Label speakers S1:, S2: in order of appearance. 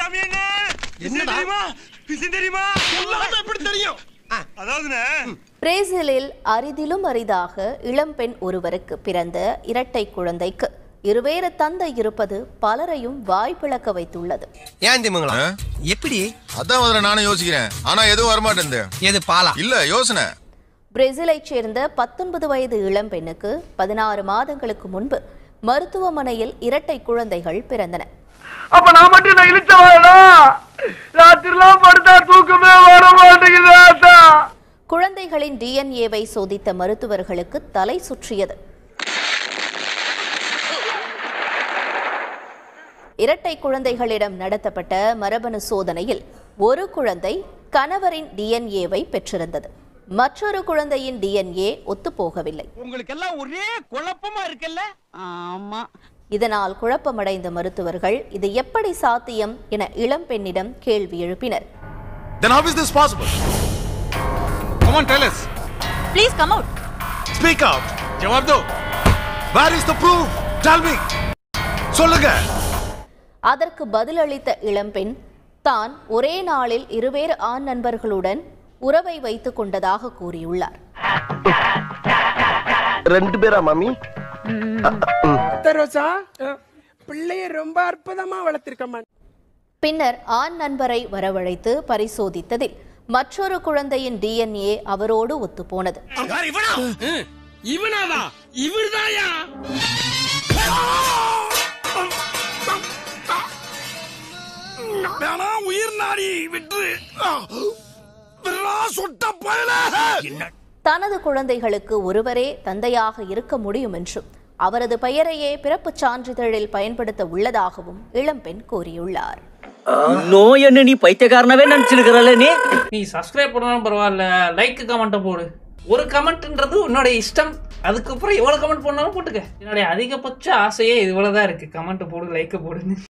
S1: என்னடா
S2: தெரியுமா
S1: எல்லாமே எப்படி தெரியும்
S2: அதாவதுண்ணே
S3: பிரேசிலில் அரிதிலும் அரிதாக இளம்பெண் ஒருவருக்கு பிறந்த இரட்டை குழந்தைக்கு இருவேறு தந்தை இருப்பது பலரையும் வாய்ப்பிளக்க வைத்துள்ளது
S4: ஏன் திமுங்களா எப்படி
S5: அதான் முதல்ல நானும் யோசிக்கிறேன் ஆனா எதுவும் வரமாட்டேன்
S4: எது பாலா
S5: இல்ல யோசனை
S3: பிரேசிலைச் சேர்ந்த பத்தொன்பது வயது இளம்பெண்ணுக்கு பதினாறு மாதங்களுக்கு முன்பு மருத்துவமனையில் இரட்டை குழந்தைகள் பிறந்தன
S6: அப்ப நான் மட்டும் நான் இழிச்சவாடா ராத்திரிலாம் படுத்தா தூக்கமே வர மாட்டேங்குது ஆத்தா
S3: குழந்தைகளின் டிஎன்ஏவை சோதித்த மருத்துவர்களுக்கு தலை சுற்றியது இரட்டை குழந்தைகளிடம் நடத்தப்பட்ட மரபணு சோதனையில் ஒரு குழந்தை கணவரின் டிஎன்ஏவை பெற்றிருந்தது மற்றொரு குழந்தையின் டிஎன்ஏ ஒத்துப்போகவில்லை
S1: உங்களுக்கு எல்லாம் ஒரே குழப்பமா இருக்குல்ல ஆமா
S3: இதனால் குழப்பமடைந்த மருத்துவர்கள் இது எப்படி சாத்தியம் என இளம்பெண்ணிடம் கேள்வி எழுப்பினர்
S5: Then how is this possible? Come on, tell us.
S7: Please come out.
S5: Speak out. ஜவாப் தோ. Where is the proof? Tell me. சொல்லுங்க.
S3: அதற்கு பதிலளித்த இளம்பெண் தான் ஒரே நாளில் இருவேறு ஆண் நண்பர்களுடன் உறவை வைத்துக் கொண்டதாக கூறியுள்ளார்
S6: ரெண்டு பேரா மாமி
S8: ரோசா பிள்ளைய ரொம்ப அற்புதமா வளர்த்திருக்கம்மா
S3: பின்னர் ஆண் நண்பரை வரவழைத்து பரிசோதித்ததில் மற்றொரு குழந்தையின் டிஎன்ஏ அவரோடு ஒத்துப்போனது
S1: இவனாவா இவர்தாயா வேணா உயிர் நாடி விட்டு விரலா சுட்ட பயல
S3: தனது குழந்தைகளுக்கு ஒருவரே தந்தையாக இருக்க முடியும் என்றும் அவரது பெயரையே பிறப்புச் சான்றிதழில் பயன்படுத்த உள்ளதாகவும் இளம்பெண் கூறியுள்ளார்
S9: நோய் என்ன நீ பைத்தியக்காரனவே நினைச்சிருக்கிறல்ல நீ
S10: நீ சப்ஸ்கிரைப் பண்ணாலும் பரவாயில்ல லைக் கமெண்ட்டை போடு ஒரு கமெண்ட்ன்றது உன்னோட இஷ்டம் அதுக்கப்புறம் எவ்வளோ கமெண்ட் பண்ணாலும் போட்டுக்க என்னுடைய அதிகபட்ச ஆசையே இவ்வளோ தான் இருக்குது கமெண்ட் போடு லைக்கை போடுன்னு